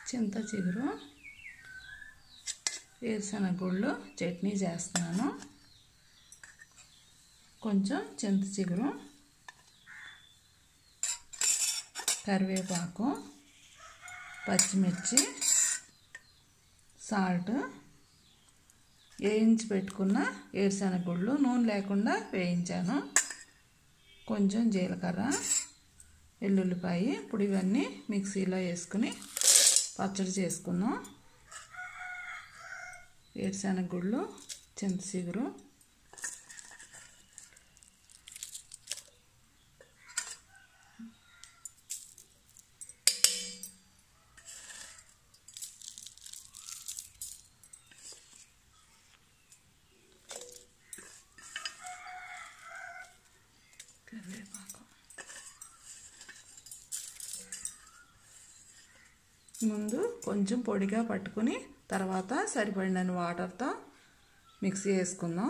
చింత చిగురు వేరుశనగ గుళ్ళు చట్నీ చేస్తున్నాను కొంచెం చింత చిగురు కరివేపాకు పచ్చిమిర్చి సాల్ట్ వేయించి పెట్టుకున్న వేరుశనగ గుళ్ళు నూనె లేకుండా వేయించాను కొంచెం జీలకర్ర వెల్లుల్లిపాయ ఇప్పుడు ఇవన్నీ మిక్సీలో వేసుకుని పచ్చడి చేసుకుందాం వేరుశనగ గుళ్ళు చింత చిగురు కరివేపాకు ముందు కొంచెం పొడిగా పట్టుకుని తర్వాత సరిపడినన్ని వాటర్తో మిక్సీ వేసుకుందాం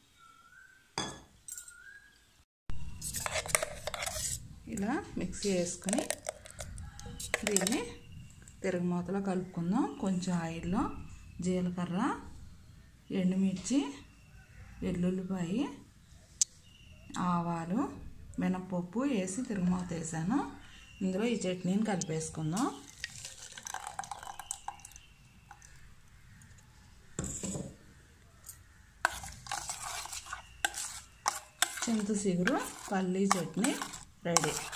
ఇలా మిక్సీ వేసుకుని దీన్ని తిరగమూతలో కలుపుకుందాం కొంచెం ఆయిల్లో జీలకర్ర ఎండుమిర్చి వెల్లుల్లిపాయ ఆవాలు మినపప్పు వేసి తిరుగుమాత వేసాను ఇందులో ఈ చట్నీని కలిపేసుకుందాం చింత చిగురు పల్లీ చట్నీ రెడీ